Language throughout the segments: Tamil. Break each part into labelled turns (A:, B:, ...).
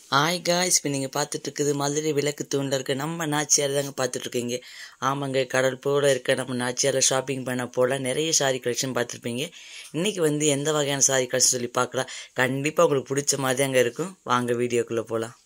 A: ஹாய் காய்ஸ் இப்போ நீங்கள் பார்த்துட்டு இருக்குது மதுரை விளக்கு தூணில் இருக்க நம்ம நாச்சியார் தாங்க பார்த்துட்ருக்கீங்க ஆமாங்க கடல் போல இருக்க நம்ம நாச்சியாரில் ஷாப்பிங் பண்ண போல நிறைய சாரி கலெக்ஷன் பார்த்துருப்பீங்க இன்றைக்கி வந்து எந்த வகையான சாரி கலெக்ஷன் சொல்லி பார்க்கலாம் கண்டிப்பாக உங்களுக்கு பிடிச்ச மாதிரி அங்கே இருக்கும் வாங்க வீடியோக்குள்ளே போகலாம்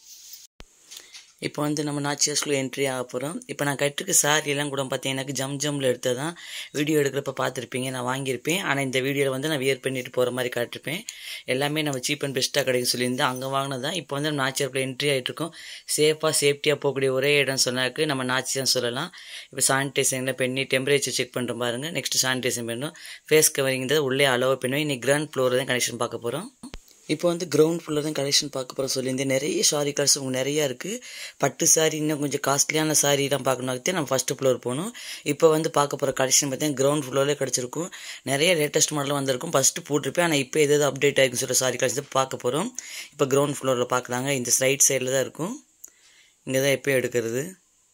A: இப்போ வந்து நம்ம நாச்சியாஸ்குள்ளே என்ட்ரி ஆக போகிறோம் இப்போ நான் கட்டிருக்க சாரி எல்லாம் கூட பார்த்தீங்கன்னா ஜம் ஜம்மில் எடுத்தது தான் வீடியோ எடுக்கிறப்ப பார்த்துருப்பீங்க நான் வாங்கியிருப்பேன் ஆனால் இந்த வீடியோவில் வந்து நான் வியர் பண்ணிட்டு போகிற மாதிரி காட்டிருப்பேன் எல்லாமே நம்ம சீப் அண்ட் பெஸ்ட்டாக கிடைக்கும் சொல்லியிருந்தேன் அங்கே வாங்கினது தான் இப்போ வந்து நம்ம நாச்சியாருக்குள்ள என்ட்ரி ஆகிட்டு இருக்கோம் சேஃபாக சேஃப்டியாக போகக்கூடிய ஒரே இடம் சொன்னாக்கு நம்ம நாச்சியான் சொல்லலாம் இப்போ சானிடைசரிங்கில் பண்ணி டெம்பரேச்சர் செக் பண்ணுறோம் பாருங்கள் நெக்ஸ்ட் சானிடைசர் பண்ணணும் ஃபேஸ் கவரிங்கிறது உள்ளே அலோவ் பண்ணுவோம் இன்னைக்கு கிராண்ட் ஃப்ளோர் தான் கனெக்ஷன் பார்க்க போகிறோம் இப்போ வந்து கிரவுண்ட் ஃபுல்லாக தான் கலெக்ஷன் பார்க்க போகிற சொல்லியிருந்தேன் நிறைய சாரி கலெக்ஷன் உங்களுக்கு நிறையா இருக்குது பட்டு சாரி இன்னும் கொஞ்சம் காஸ்ட்லியான சாரீலாம் பார்க்கணும் நம்ம ஃபஸ்ட்டு ஃப்ளோர் போகணும் இப்போ வந்து பார்க்க போகிற கலெக்ஷன் பார்த்தீங்கன்னா கிரவுண்ட் ஃப்ளோரில் கிடச்சிருக்கும் நிறைய லேட்டஸ்ட் மாடல் வந்திருக்கும் ஃபஸ்ட்டு போட்டிருப்பேன் ஆனால் இப்போ எதாவது அப்டேட் ஆகிருக்குன்னு சொல்கிற சாரி கலெக்ஷன் பார்க்க போகிறோம் இப்போ கிரவுண்ட் ஃப்ளோரில் பார்க்கலாங்க இந்த ரைட் சைடில் தான் இருக்கும் இங்கே தான் எப்போயும் எடுக்கிறது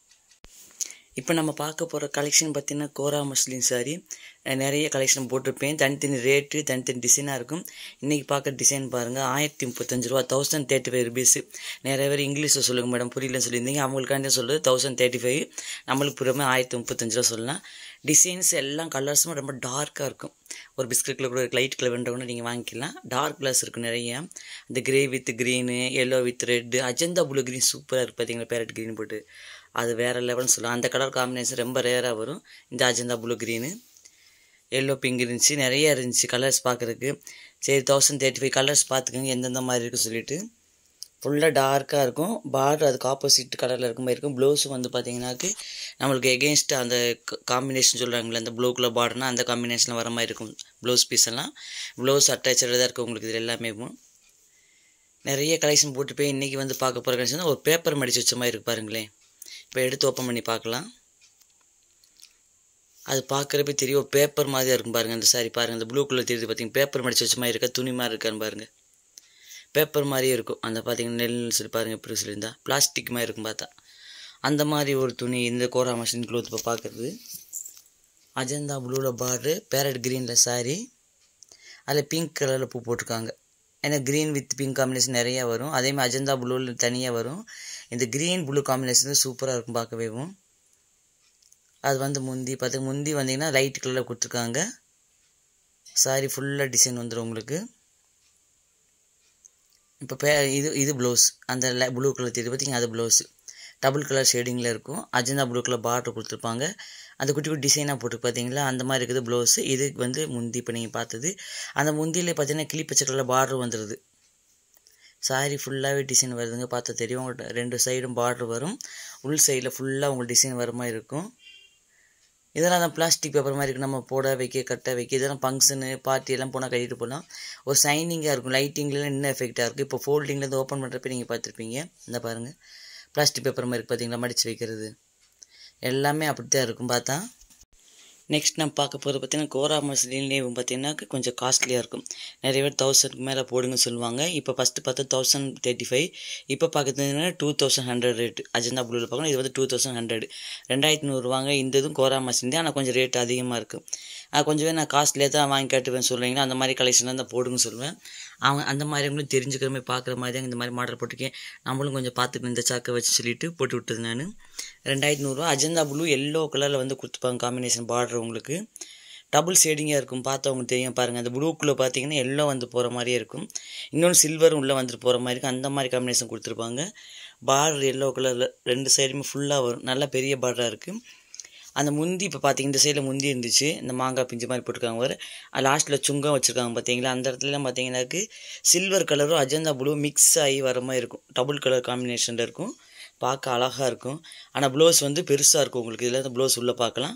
A: இப்போ நம்ம பார்க்க போகிற கலெக்ஷன் பார்த்திங்கன்னா கோரா மஸ்லின் சாரி நிறைய கலெக்ஷன் போட்டிருப்பேன் தனித்தனி ரேட்டு தனித்தனி டிசைனாக இருக்கும் இன்றைக்கி பார்க்குற டிசைன் பாருங்கள் ஆயிரத்தி முப்பத்தஞ்சு ரூபா தௌசண்ட் தேர்ட்டி ஃபைவ் ருபீஸு நிறைய பேர் இங்கிலீஷில் சொல்லுங்கள் மேடம் புரியலன்னு சொல்லியிருந்தீங்க அவங்களுக்காண்டி சொல்கிறது தௌசண்ட் தேர்ட்டி ஃபைவ் நம்மளுக்கு புரியாமல் ஆயிரத்தி முப்பத்தஞ்சு ரூபா சொல்லலாம் டிசைன்ஸ் எல்லாம் கலர்ஸும் ரொம்ப டார்க்காக இருக்கும் ஒரு பிஸ்கட் கலர் கூட லைட் கலர் வேண்ட கூட நீங்கள் வாங்கிக்கலாம் டார்க் கலர்ஸ் இருக்கும் நிறைய இந்த grey with green yellow with red Ajanta blue green சூப்பராக இருக்குது பார்த்தீங்களா பேரட் க்ரீன் போட்டு அது வேறு லெவல்னு சொல்லலாம் அந்த கலர் காம்பினேஷன் ரொம்ப ரேராக வரும் இந்த Ajanta blue green yellow pink இருந்துச்சு நிறைய இருந்துச்சு கலர்ஸ் பார்க்குறதுக்கு சரி தௌசண்ட் தேர்ட்டி ஃபைவ் கலர்ஸ் பார்த்துக்கோங்க எந்தெந்த மாதிரி இருக்குன்னு சொல்லிட்டு ஃபுல்லாக டார்க்காக இருக்கும் பார்டர் அதுக்கு ஆப்போசிட் கலரில் இருக்க மாதிரி இருக்கும் ப்ளவுஸும் வந்து பார்த்தீங்கன்னாக்கு நம்மளுக்கு எகென்ஸ்ட் அந்த காம்பினேஷன் சொல்கிறாங்களே அந்த ப்ளூ கலர் பார்டர்னா அந்த காம்பினேஷனில் வர மாதிரி இருக்கும் ப்ளவுஸ் பீஸ் எல்லாம் ப்ளவுஸ் அட்டாச்சடாக தான் இருக்கும் உங்களுக்கு இது எல்லாமே நிறைய கலெக்ஷன் போட்டு போய் இன்றைக்கி வந்து பார்க்க போகிற கலெக்ஷன் ஒரு பேப்பர் மடித்து வச்ச மாதிரி இருக்கு பாருங்களேன் இப்போ எடுத்து ஓப்பன் பண்ணி பார்க்கலாம் அது பார்க்குறப்ப தெரியும் பேப்பர் மாதிரியாக இருக்கும் பாருங்கள் அந்த சாரி பாருங்கள் அந்த ப்ளூ கலர் தெரியுது பார்த்தீங்க பேப்பர் மடிச்சு வச்ச மாதிரி இருக்கா துணி மாதிரி இருக்கான்னு பாருங்கள் பேப்பர் மாதிரியே இருக்கும் அந்த பார்த்தீங்கன்னா நெல் சொல்லி பாருங்கள் எப்படி சொல்லியிருந்தா பிளாஸ்டிக் மாதிரி இருக்கும் பார்த்தா அந்த மாதிரி ஒரு துணி இந்த கோரா மஷின் க்ளோத் இப்போ பார்க்குறது அஜந்தா ப்ளூவில் பார்டரு பேரட் க்ரீனில் சாரி அதில் பிங்க் கலரில் பூ போட்டிருக்காங்க ஏன்னா க்ரீன் வித் பிங்க் காம்பினேஷன் நிறையா வரும் அதேமாதிரி அஜந்தா ப்ளூவில் தனியாக வரும் இந்த க்ரீன் ப்ளூ காம்பினேஷன் சூப்பராக இருக்கும் பார்க்கவேவும் அது வந்து முந்தி பார்த்து முந்தி வந்தீங்கன்னா லைட் கலரில் கொடுத்துருக்காங்க சாரி ஃபுல்லாக டிசைன் வந்துடும் உங்களுக்கு இப்போ பே இது இது ப்ளவுஸ் அந்த ப்ளூ கலர் தெரியுது பார்த்தீங்கன்னா அது ப்ளவுஸு டபுள் கலர் ஷேடிங்கில் இருக்கும் அஜந்தா ப்ளூ கலர் பார்டர் கொடுத்துருப்பாங்க அந்த குட்டி குட்டி டிசைனாக போட்டு பார்த்தீங்களா அந்த மாதிரி இருக்குது ப்ளவுஸு இது வந்து முந்தி இப்போ நீங்கள் பார்த்தது அந்த முந்தியில் பார்த்தீங்கன்னா கிளி பச்சை கலரில் பார்டர் வந்துடுது சாரி ஃபுல்லாகவே டிசைன் வருதுங்க பார்த்தா தெரியும் உங்கள்கிட்ட ரெண்டு சைடும் பார்டர் வரும் உள் சைடில் ஃபுல்லாக உங்களுக்கு டிசைன் வர மாதிரி இருக்கும் இதெல்லாம் தான் பிளாஸ்டிக் பேப்பர் மாதிரி இருக்குது நம்ம போட வைக்க கட்ட வைக்க இதெல்லாம் ஃபங்க்ஷனு பார்ட்டி எல்லாம் போனால் கட்டிட்டு போகலாம் ஒரு சைனிங்காக இருக்கும் லைட்டிங்லாம் இன்னும் எஃபெக்டாக இருக்குது இப்போ ஃபோல்டிங்லேருந்து ஓப்பன் பண்ணுறப்ப நீங்கள் பார்த்துருப்பீங்க இந்த பாருங்கள் பிளாஸ்டிக் பேப்பர் மாதிரி பார்த்தீங்களா மடித்து வைக்கிறது எல்லாமே அப்படி தான் இருக்கும் பார்த்தா நெக்ஸ்ட் நம்ம பார்க்க போகிறது பார்த்தீங்கன்னா கோரா மசிலின்லேயும் பார்த்தீங்கன்னா கொஞ்சம் காஸ்ட்லியாக இருக்கும் நிறைய பேர் தௌசண்ட்க்கு மேலே போடுங்கன்னு சொல்லுவாங்க இப்போ ஃபஸ்ட்டு பார்த்தா தௌசண்ட் தேர்ட்டி ஃபைவ் இப்போ பார்க்குறதுனா two thousand hundred rate Ajanta ப்ளூவில் பார்க்கணும் இது வந்து டூ தௌசண்ட் ஹண்ட்ரட் ரெண்டாயிரத்தி நூறுவாங்க இந்த இதுவும் கோரா மசின் தான் ஆனால் கொஞ்சம் ரேட் அதிகமாக இருக்கும் அது கொஞ்சம் பேர் நான் காஸ்ட்லியாக தான் வாங்கி கட்டுவேன் சொல்லுவீங்கன்னா அந்த மாதிரி கலெக்ஷன் தான் போடுங்கன்னு சொல்லுவேன் அவங்க அந்த மாதிரிங்களும் தெரிஞ்சுக்கிற மாதிரி பார்க்குற மாதிரி தான் இந்த மாதிரி மாடல் போட்டிருக்கேன் நம்மளும் கொஞ்சம் பார்த்துக்கணும் இந்த சாக்கை வச்சு சொல்லிட்டு போட்டு விட்டது நான் ரெண்டாயிரத்தி நூறுரூவா அஜந்தா ப்ளூ எல்லோ கலரில் வந்து கொடுத்துப்பாங்க காம்பினேஷன் பார்டர் உங்களுக்கு டபுள் ஷேடிங்காக இருக்கும் பார்த்தவங்களுக்கு தெரியும் பாருங்கள் அந்த ப்ளூக்குள்ளே பார்த்தீங்கன்னா எல்லோ வந்து போகிற மாதிரியே இருக்கும் இன்னொன்று சில்வரும் உள்ளே வந்துட்டு போகிற மாதிரி இருக்கும் அந்த மாதிரி காம்பினேஷன் கொடுத்துருப்பாங்க பார்டர் எல்லோ கலரில் ரெண்டு சைடுமே ஃபுல்லாக வரும் நல்ல பெரிய பார்டராக இருக்குது அந்த முந்தி இப்போ பார்த்தீங்க இந்த சைடில் முந்தி இருந்துச்சு இந்த மாங்காய் பிஞ்சு மாதிரி போட்டிருக்காங்க ஒரு லாஸ்ட்டில் சுங்கம் வச்சுருக்காங்க பார்த்தீங்களா அந்த இடத்துலலாம் பார்த்தீங்கன்னாக்கு சில்வர் கலரும் அஜந்தா ப்ளூ மிக்ஸ் ஆகி வர மாதிரி இருக்கும் டபுள் கலர் காம்பினேஷனில் இருக்கும் பார்க்க அழகாக இருக்கும் ஆனால் ப்ளவுஸ் வந்து பெருசாக இருக்கும் உங்களுக்கு இதில் இந்த ப்ளவுஸ் உள்ளே பார்க்கலாம்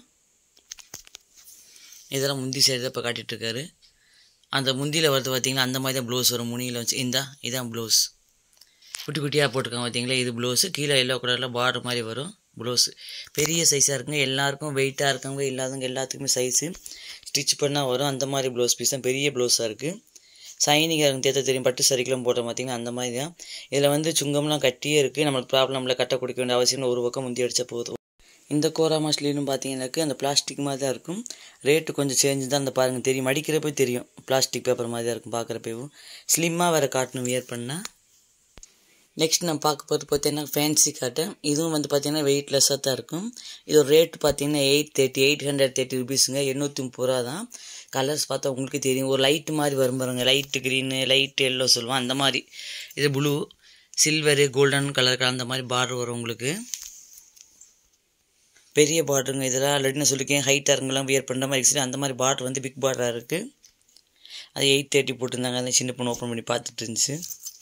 A: இதெல்லாம் முந்தி சைடு தான் இப்போ காட்டிகிட்ருக்காரு அந்த முந்தியில் வருது பார்த்தீங்கன்னா அந்த மாதிரி தான் ப்ளவுஸ் வரும் முனியில் வச்சு இந்தா இதான் ப்ளவுஸ் குட்டி குட்டியாக போட்டிருக்காங்க பார்த்தீங்களா இது ப்ளவுஸு கீழே எல்லோ கலரில் பார்டர் மாதிரி வரும் ப்ளவுஸு பெரிய சைஸாக இருக்குங்க எல்லாருக்கும் வெயிட்டாக இருக்கவங்க இல்லாதவங்க எல்லாத்துக்குமே சைஸு ஸ்டிச் பண்ணால் வரும் அந்த மாதிரி ப்ளவுஸ் பீஸ் தான் பெரிய ப்ளவுஸாக இருக்குது சைனிங்காக இருக்கும் தேத்த தெரியும் பட்டு சரிக்கெலாம் போடுற பார்த்திங்கன்னா அந்த மாதிரி தான் இதில் வந்து சுங்கம்லாம் கட்டியே இருக்குது நம்மளுக்கு ப்ராப்ளமில் கட்ட கொடுக்க வேண்டிய அவசியம் ஒரு பக்கம் முந்தி அடித்தா போதும் இந்த கோரா மஸ்லினும் பார்த்தீங்கன்னாக்கு அந்த பிளாஸ்டிக் மாதிரி தான் இருக்கும் ரேட்டு கொஞ்சம் சேஞ்சு தான் அந்த பாருங்கள் தெரியும் அடிக்கிறப்ப தெரியும் பிளாஸ்டிக் பேப்பர் மாதிரி தான் இருக்கும் பார்க்குறப்பவும் ஸ்லிம்மாக வேறு காட்டணும் வியர் பண்ணால் நெக்ஸ்ட் நம்ம பார்க்க போகிறது பார்த்தீங்கன்னா ஃபேன்சி காட்டன் இதுவும் வந்து பார்த்தீங்கன்னா வெயிட்லெஸ்ஸாக தான் இருக்கும் இது ரேட் பார்த்தீங்கன்னா eight thirty eight hundred thirty ருபீஸுங்க எண்ணூற்றி முப்பது ரூபா தான் கலர்ஸ் பார்த்தா உங்களுக்கு தெரியும் ஒரு லைட் மாதிரி வரும் பாருங்க லைட்டு க்ரீனு லைட் எல்லோ சொல்லுவோம் அந்த மாதிரி இது ப்ளூ சில்வரு கோல்டன் கலர் அந்த மாதிரி பார்டர் வரும் உங்களுக்கு பெரிய பார்டருங்க இதெல்லாம் ஆல்ரெடி நான் சொல்லியிருக்கேன் ஹைட்டாக இருங்கெல்லாம் வியர் பண்ணுற மாதிரி இருக்குது அந்த மாதிரி பார்டர் வந்து பிக் பார்டராக இருக்குது அது எயிட் தேர்ட்டி போட்டிருந்தாங்க அந்த சின்ன பொண்ணு ஓப்பன் பண்ணி பார்த்துட்டு இருந்துச்சு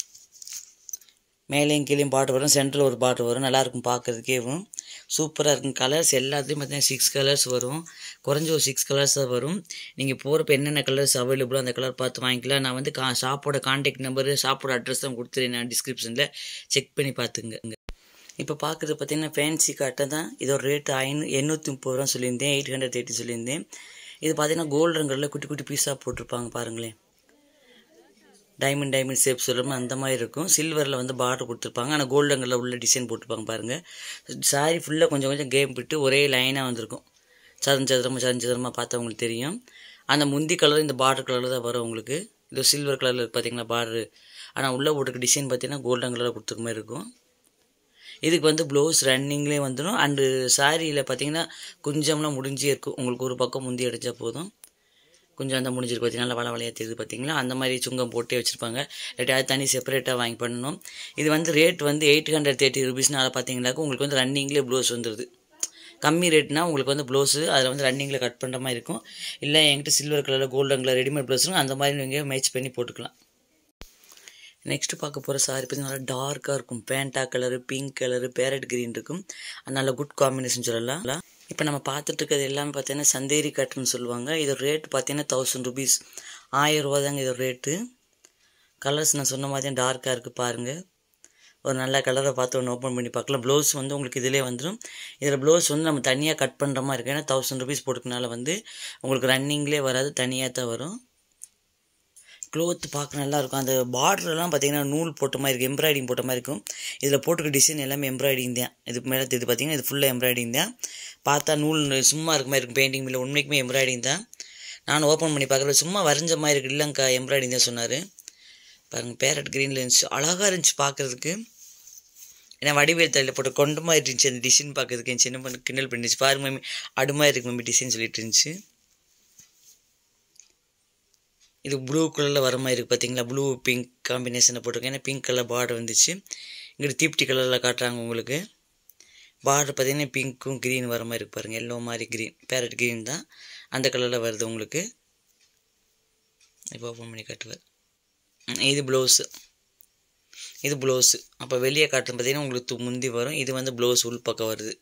A: மேலேயும் கீழேயும் பாட்டு வரும் சென்டரில் ஒரு பாட்டு வரும் நல்லாயிருக்கும் பார்க்குறதுக்கேவும் சூப்பராக இருக்கும் கலர்ஸ் எல்லாத்துலேயும் பார்த்தீங்கன்னா சிக்ஸ் கலர்ஸ் வரும் குறைஞ்ச ஒரு சிக்ஸ் கலர்ஸ் தான் வரும் நீங்கள் போகிறப்ப என்னென்ன கலர்ஸ் அவைலபிளோ அந்த கலர் பார்த்து வாங்கிக்கலாம் நான் வந்து கா ஷாப்போட கான்டாக்ட் நம்பரு ஷாப்போட அட்ரஸ் தான் கொடுத்துருக்கேன் நான் டிஸ்கிரிப்ஷனில் செக் பண்ணி பார்த்துங்க இப்போ பார்க்குறது பார்த்தீங்கன்னா ஃபேன்சி காட்டை தான் இதோட ரேட்டு ஐநூ எண்ணூற்றி முப்பது ரூபா சொல்லியிருந்தேன் எயிட் ஹண்ட்ரட் தேர்ட்டி சொல்லியிருந்தேன் இது பார்த்தீங்கன்னா கோல்டன் கலரில் குட்டி குட்டி பீஸாக போட்டிருப்பாங்க பாருங்களேன் டைமண்ட் டைமண்ட் ஷேப் சொல்லுமா அந்த மாதிரி இருக்கும் சில்வரில் வந்து பார்டர் கொடுத்துருப்பாங்க ஆனால் கோல்டன் கலரில் உள்ள டிசைன் போட்டிருப்பாங்க பாருங்கள் சாரி ஃபுல்லாக கொஞ்சம் கொஞ்சம் கேம் விட்டு ஒரே லைனாக வந்திருக்கும் சதுரம் சதுரமாக சதுரம் சதுரமாக பார்த்தா உங்களுக்கு தெரியும் அந்த முந்தி கலர் இந்த பார்டர் கலரில் தான் வரும் உங்களுக்கு இது சில்வர் கலரில் பார்த்தீங்களா பார்டரு ஆனால் உள்ளே போட்டுருக்க டிசைன் பார்த்தீங்கன்னா கோல்டன் கலரில் கொடுத்துருக்க மாதிரி இருக்கும் இதுக்கு வந்து ப்ளவுஸ் ரன்னிங்லேயே வந்துடும் அண்டு சாரியில் பார்த்தீங்கன்னா கொஞ்சம்லாம் முடிஞ்சே இருக்கும் உங்களுக்கு ஒரு பக்கம் முந்தி அடித்தா போதும் கொஞ்சம் அந்த முடிஞ்சிருக்கு பார்த்தீங்கன்னா நல்லா வள வளையாக தெரியுது பார்த்தீங்களா அந்த மாதிரி சுங்கம் போட்டே வச்சுருப்பாங்க இல்லாட்டி அது தனி செப்பரேட்டாக வாங்கி பண்ணணும் இது வந்து ரேட் வந்து எயிட் ஹண்ட்ரட் தேர்ட்டி ருபீஸ்னால பார்த்தீங்கன்னாக்க உங்களுக்கு வந்து ரன்னிங்லேயே ப்ளவுஸ் வந்துடுது கம்மி ரேட்னா உங்களுக்கு வந்து ப்ளவுஸு அதில் வந்து ரன்னிங்கில் கட் பண்ணுற மாதிரி இருக்கும் இல்லை என்கிட்ட சில்வர் கலரில் கோல்டன் கலர் ரெடிமேட் ப்ளவுஸும் அந்த மாதிரி நீங்கள் மேட்ச் பண்ணி போட்டுக்கலாம் நெக்ஸ்ட்டு பார்க்க போகிற சாரி பார்த்தீங்கன்னா நல்லா டார்க்காக இருக்கும் Fanta colour pink colour parrot green இருக்கும் அது நல்ல குட் காம்பினேஷன் சொல்லலாம் இப்போ நம்ம பார்த்துட்டு இருக்கிறது எல்லாமே பார்த்தீங்கன்னா சந்தேரி கட்டுன்னு சொல்லுவாங்க இதோட ரேட் பார்த்தீங்கன்னா தௌசண்ட் ருபீஸ் ஆயிரம் ரூபா தாங்க இதோட ரேட்டு கலர்ஸ் நான் சொன்ன மாதிரி டார்க்காக இருக்குது பாருங்கள் ஒரு நல்ல கலரை பார்த்து ஒன்று ஓப்பன் பண்ணி பார்க்கலாம் ப்ளவுஸ் வந்து உங்களுக்கு இதிலே வந்துடும் இதில் ப்ளவுஸ் வந்து நம்ம தனியாக கட் பண்ணுற மாதிரி இருக்குது ஏன்னா தௌசண்ட் ருபீஸ் போட்டுக்கனால வந்து உங்களுக்கு ரன்னிங்லேயே வராது தனியாக தான் வரும் க்ளோத் பார்க்க நல்லாயிருக்கும் அந்த பார்டர்லாம் பார்த்தீங்கன்னா நூல் போட்ட மாதிரி இருக்கும் எம்ப்ராய்டிங் போட்ட மாதிரி இருக்கும் இதில் போட்டுக்க டிசைன் எல்லாமே எம்ப்ராய்டிங் தான் இதுக்கு மேலே இது பார்த்தீங்கன்னா இது ஃபுல்லாக எம்ப்ராய்டிங் தான் பார்த்தா நூல் சும்மா இருக்க மாதிரி இருக்கும் பெயிண்டிங் இல்லை உண்மைக்குமே எம்ப்ராய்டிங் தான் நான் ஓப்பன் பண்ணி பார்க்கல சும்மா வரைஞ்ச மாதிரி இருக்கு இல்லைங்கக்கா எம்ப்ராய்டிங் தான் சொன்னார் பாருங்கள் பேரட் க்ரீனில் இருந்துச்சு அழகாக இருந்துச்சு பார்க்குறதுக்கு ஏன்னா வடிவேல் தலையில் போட்டு கொண்ட மாதிரி இருந்துச்சு அந்த டிசைன் பார்க்கறதுக்கு என் சின்ன பொண்ணு கிண்டல் பண்ணிச்சு பாருங்க மம்மி அடு மாதிரி இருக்கு மம்மி டிசைன் சொல்லிட்டு இருந்துச்சு இது ப்ளூ கலரில் வர மாதிரி இருக்குது பார்த்தீங்களா ப்ளூ பிங்க் காம்பினேஷனில் போட்டிருக்கேன் ஏன்னா பிங்க் கலர் பார்டர் வந்துச்சு இங்கிட்டு தீப்டி கலரில் காட்டுறாங்க உங்களுக்கு பார்டர் பார்த்தீங்கன்னா பிங்க்கும் க்ரீன் வர மாதிரி இருக்கு பாருங்கள் எல்லோ மாதிரி க்ரீன் பேரட் க்ரீன் தான் அந்த கலரில் வருது உங்களுக்கு இப்போ ஓப்பன் பண்ணி காட்டுவார் இது ப்ளவுஸு இது ப்ளவுஸு அப்போ வெளியே காட்டுறது பார்த்தீங்கன்னா உங்களுக்கு முந்தி வரும் இது வந்து ப்ளவுஸ் உள் பக்கம் வருது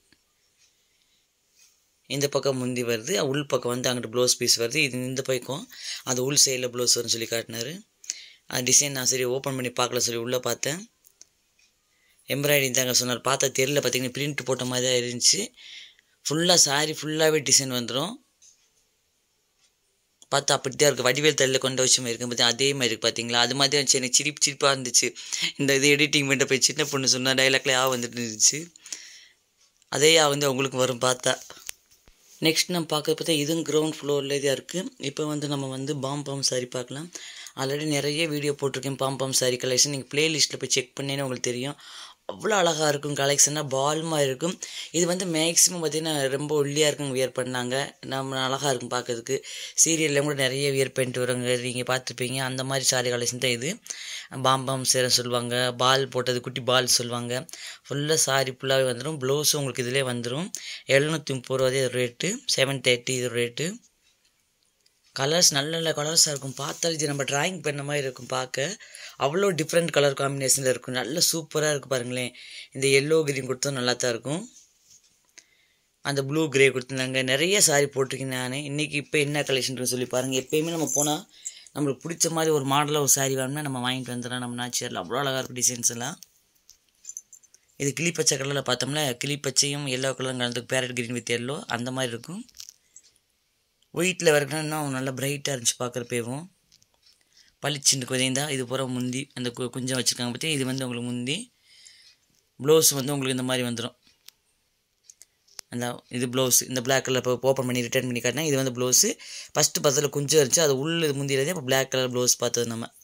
A: இந்த பக்கம் முந்தி வருது உள் பக்கம் வந்து அங்கிட்டு ப்ளவுஸ் பீஸ் வருது இது இந்த பக்கம் அது உள் சைடில் ப்ளவுஸ் வரும்னு சொல்லி காட்டினார் அந்த டிசைன் நான் சரி ஓப்பன் பண்ணி பார்க்கல சொல்லி உள்ளே பார்த்தேன் எம்ப்ராய்டிங் தாங்க சொன்னார் பார்த்தா தெரியல பார்த்தீங்கன்னா பிரிண்ட் போட்ட மாதிரி தான் இருந்துச்சு ஃபுல்லாக சாரி ஃபுல்லாகவே டிசைன் வந்துடும் பார்த்தா அப்படி தான் இருக்குது வடிவேல் தலையில் கொண்ட வச்ச மாதிரி இருக்கும் பார்த்தா அதே மாதிரி இருக்குது பார்த்தீங்களா அது மாதிரி இருந்துச்சு எனக்கு சிரிப்பு சிரிப்பாக இருந்துச்சு இந்த இது எடிட்டிங் பண்ணிட்டு போய் சின்ன பொண்ணு சொன்னால் டைலாக்ல யா வந்துட்டு இருந்துச்சு அதே யா வந்து உங்களுக்கு வரும் பார்த்தா நெக்ஸ்ட் நம்ம பார்க்க பார்த்தா இதுவும் கிரவுண்ட் ஃப்ளோரில் இதாக இருக்குது இப்போ வந்து நம்ம வந்து பாம் பாம் சாரி பார்க்கலாம் ஆல்ரெடி நிறைய வீடியோ போட்டிருக்கேன் பாம் பாம் சாரி கலெக்ஷன் நீங்கள் ப்ளேலிஸ்ட்டில் போய் செக் பண்ணேன்னு உங்களுக்கு தெரியும் அவ்வளோ அழகாக இருக்கும் கலெக்ஷனாக பால்மாக இருக்கும் இது வந்து மேக்ஸிமம் பார்த்திங்கன்னா ரொம்ப ஒல்லியாக இருக்கும் வியர் பண்ணாங்க நம்ம அழகாக இருக்கும் பார்க்கறதுக்கு சீரியலில் கூட நிறைய வியர் பண்ணிட்டு வருவாங்க நீங்கள் பார்த்துருப்பீங்க அந்த மாதிரி சாரி கலெக்ஷன் தான் இது பாம்பாம் சேரம் சொல்லுவாங்க பால் போட்டது குட்டி பால் சொல்லுவாங்க ஃபுல்லாக சாரி ஃபுல்லாகவே வந்துடும் ப்ளவுஸும் உங்களுக்கு இதிலே வந்துடும் எழுநூற்றி முப்பது ரூபா இது ரேட்டு செவன் தேர்ட்டி இது ரேட்டு கலர்ஸ் நல்ல நல்ல கலர்ஸாக இருக்கும் பார்த்தாலே இது நம்ம ட்ராயிங் பண்ண மாதிரி இருக்கும் பார்க்க அவ்வளோ டிஃப்ரெண்ட் கலர் காம்பினேஷனில் இருக்கும் நல்ல சூப்பராக இருக்குது பாருங்களேன் இந்த எல்லோ கிரீன் கொடுத்தா நல்லா தான் இருக்கும் அந்த ப்ளூ கிரே கொடுத்துருந்தாங்க நிறைய சாரி போட்டிருக்கேன் நான் இன்றைக்கி இப்போ என்ன கலெக்ஷன் சொல்லி பாருங்கள் எப்போயுமே நம்ம போனால் நம்மளுக்கு பிடிச்ச மாதிரி ஒரு மாடலாக ஒரு சாரி வேணும்னா நம்ம வாங்கிட்டு வந்துடலாம் நம்ம நாச்சியரில் அவ்வளோ அழகாக இருக்கும் டிசைன்ஸ் எல்லாம் இது கிளிப்பச்சை கலரில் பார்த்தோம்னா கிளிப்பச்சையும் எல்லோ கலரும் கலந்து பேரட் கிரீன் வித் எல்லோ அந்த மாதிரி இருக்கும் ஒயிட்டில் வரைக்கும் இன்னும் நல்லா பிரைட்டாக இருந்துச்சு பார்க்குறப்பேவும் பளிச்சுன்னு குதைந்தா இது பூரா முந்தி அந்த கு குஞ்சம் வச்சுருக்காங்க பற்றி இது வந்து உங்களுக்கு முந்தி ப்ளவுஸ் வந்து உங்களுக்கு இந்த மாதிரி வந்துடும் அந்த இது ப்ளவுஸ் இந்த பிளாக் கலர் இப்போ ஓப்பன் பண்ணி ரிட்டர்ன் பண்ணி காட்டினா இது வந்து ப்ளவுஸு ஃபஸ்ட்டு பார்த்ததில் குஞ்சம் இருந்துச்சு அது உள்ள முந்தியில் இப்போ பிளாக் கலர் ப்ளவுஸ் பார்த்தது நம்ம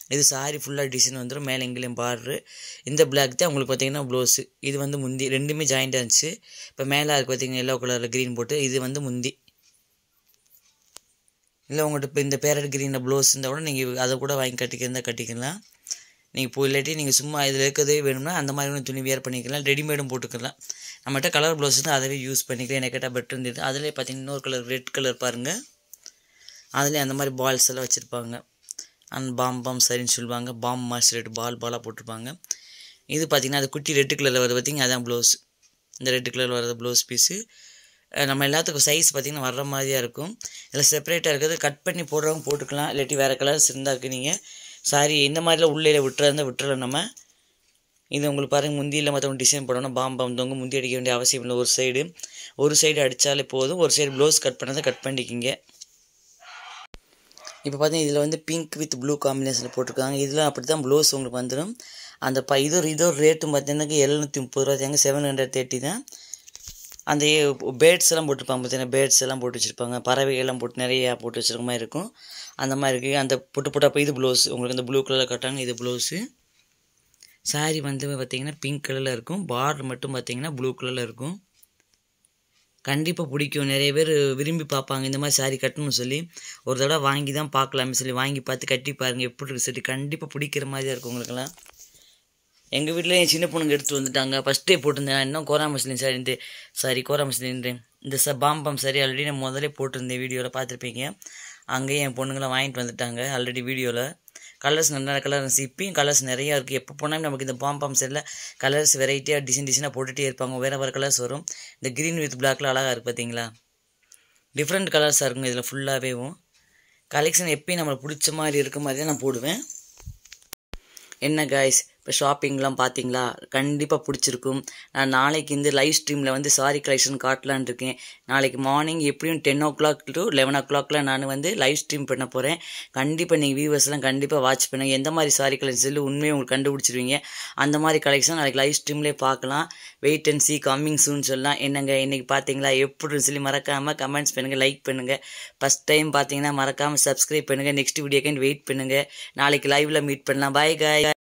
A: இது சாரி ஃபுல்லாக டிசைன் வந்துடும் மேலே எங்கேயும் பார்டரு இந்த பிளாக் தான் உங்களுக்கு பார்த்தீங்கன்னா ப்ளவுஸு இது வந்து முந்தி ரெண்டுமே ஜாயிண்டாக இருந்துச்சு இப்போ மேலே அதுக்கு பார்த்தீங்கன்னா எல்லோ கலரில் க்ரீன் போட்டு இது வந்து முந்தி இல்லை உங்கள்கிட்ட இப்போ இந்த பேரட் க்ரீனில் ப்ளவுஸ் இருந்தால் கூட நீங்கள் அதை கூட வாங்கி கட்டிக்கிறதா கட்டிக்கலாம் நீங்கள் இப்போ இல்லாட்டி நீங்கள் சும்மா இதில் இருக்கிறதே வேணும்னா அந்த மாதிரி ஒன்று துணி வேர் பண்ணிக்கலாம் ரெடிமேடும் போட்டுக்கலாம் நம்மகிட்ட கலர் ப்ளவுஸ் தான் அதவே யூஸ் பண்ணிக்கலாம் எனக்கு கேட்டால் பெட்டர் இருந்தது அதிலே பார்த்தீங்கன்னா இன்னொரு கலர் ரெட் கலர் பாருங்கள் அதுலேயே அந்த மாதிரி பால்ஸ் எல்லாம் வச்சுருப்பாங்க அந்த பாம் பாம் சரின்னு சொல்லுவாங்க பாம் மாஸ் ரெட் பால் பாலாக போட்டிருப்பாங்க இது பார்த்திங்கன்னா அது குட்டி ரெட்டு கலரில் வருது பார்த்திங்க அதான் ப்ளவுஸ் இந்த ரெட்டு கலர் வர்றது ப்ளவுஸ் பீஸு நம்ம எல்லாத்துக்கும் சைஸ் பார்த்திங்கன்னா வர்ற மாதிரியாக இருக்கும் இதில் செப்பரேட்டாக இருக்கிறது கட் பண்ணி போடுறவங்க போட்டுக்கலாம் இல்லாட்டி வேறு கலர்ஸ் இருந்தாக்கு நீங்கள் சாரி இந்த மாதிரிலாம் உள்ளே விட்டுறதா விட்டுறலாம் நம்ம இது உங்களுக்கு பாருங்கள் முந்தியில் மற்றவங்க டிசைன் போடணும் பாம் பாம் தொங்க முந்தி அடிக்க வேண்டிய அவசியம் இல்லை ஒரு சைடு ஒரு சைடு அடித்தாலே போதும் ஒரு சைடு ப்ளவுஸ் கட் பண்ணதை கட் பண்ணிக்கிங்க இப்போ பார்த்தீங்கன்னா இதில் வந்து பிங்க் வித் ப்ளூ காம்பினேஷனில் போட்டிருக்காங்க இதில் அப்படி தான் ப்ளவுஸ் உங்களுக்கு வந்துடும் அந்த ப இது இதோ ரேட்டும் பார்த்தீங்கன்னா எழுநூற்றி முப்பது ரூபா தேங்க செவன் ஹண்ட்ரட் தேர்ட்டி தான் அந்த பேர்ட்ஸ் எல்லாம் போட்டிருப்பாங்க பார்த்தீங்கன்னா பேர்ட்ஸ் எல்லாம் போட்டு வச்சுருப்பாங்க பறவைகள்லாம் போட்டு நிறையா போட்டு வச்சுருக்க மாதிரி இருக்கும் அந்த மாதிரி இருக்குது அந்த புட்டு புட்டப்போ இது ப்ளவுஸ் உங்களுக்கு இந்த ப்ளூ கலரில் கட்டாங்க இது ப்ளவுஸு சாரீ வந்து பார்த்திங்கன்னா பிங்க் கலரில் இருக்கும் பார்டர் மட்டும் பார்த்திங்கன்னா ப்ளூ கலரில் இருக்கும் கண்டிப்பாக பிடிக்கும் நிறைய பேர் விரும்பி பார்ப்பாங்க இந்த மாதிரி சாரீ கட்டணும்னு சொல்லி ஒரு தடவை வாங்கி தான் பார்க்கலாமே சொல்லி வாங்கி பார்த்து கட்டி பாருங்கள் எப்படி இருக்கு சரி கண்டிப்பாக பிடிக்கிற மாதிரியாக இருக்கும் உங்களுக்கெல்லாம் எங்கள் வீட்டில் என் சின்ன பொண்ணுங்க எடுத்து வந்துட்டாங்க ஃபஸ்ட்டே போட்டிருந்தேன் இன்னும் கோரா மஸ்லின் சாரி இந்த சாரி கோரா மஸ்லின் இந்த ச பாம்பம் சாரி ஆல்ரெடி நான் முதலே போட்டிருந்தேன் வீடியோவில் பார்த்துருப்பீங்க அங்கேயே என் பொண்ணுங்களாம் வாங்கிட்டு வந்துட்டாங்க ஆல்ரெடி வீடியோவில் கலர்ஸ் நல்ல கலர் இப்பயும் கலர்ஸ் நிறையா இருக்குது எப்போ போனாலும் நமக்கு இந்த பாம்பாம் செல்லில் கலர்ஸ் வெரைட்டியாக டிசைன் டிசைனாக போட்டுகிட்டே இருப்பாங்க வேறு வேறு கலர்ஸ் வரும் இந்த க்ரீன் வித் பிளாக்ல அழகாக இருக்குது பார்த்தீங்களா டிஃப்ரெண்ட் கலர்ஸாக இருக்குங்க இதில் ஃபுல்லாகவேவும் கலெக்ஷன் எப்பயும் நம்மளுக்கு பிடிச்ச மாதிரி இருக்க மாதிரி தான் நான் போடுவேன் என்ன காய்ஸ் இப்போ ஷாப்பிங்லாம் பார்த்தீங்களா கண்டிப்பாக பிடிச்சிருக்கும் நான் நாளைக்கு இந்த லைவ் ஸ்ட்ரீமில் வந்து சாரி கலெக்ஷன் காட்டலான் இருக்கேன் நாளைக்கு மார்னிங் எப்படியும் ten o'clock to eleven ஓ கிளாக்ல நான் வந்து லைவ் ஸ்ட்ரீம் பண்ண போகிறேன் கண்டிப்பாக நீங்கள் வியூவர்ஸ்லாம் கண்டிப்பாக வாட்ச் பண்ணுங்கள் எந்த மாதிரி சாரி கலெக்ஷன் சொல்லி உண்மையை உங்களுக்கு கண்டுபிடிச்சிருவீங்க அந்த மாதிரி கலெக்ஷன் நாளைக்கு லைவ் ஸ்ட்ரீம்லேயே பார்க்கலாம் wait and see coming soon சொல்லலாம் என்னங்க இன்றைக்கி பார்த்தீங்களா எப்படின்னு சொல்லி மறக்காமல் கமெண்ட்ஸ் பண்ணுங்கள் லைக் பண்ணுங்கள் ஃபஸ்ட் டைம் பார்த்தீங்கன்னா மறக்காமல் சப்ஸ்கிரைப் பண்ணுங்கள் நெக்ஸ்ட் வீடியோக்கு வெயிட் பண்ணுங்கள் நாளைக்கு லைவில் மீட் பண்ணலாம் பாய் காய்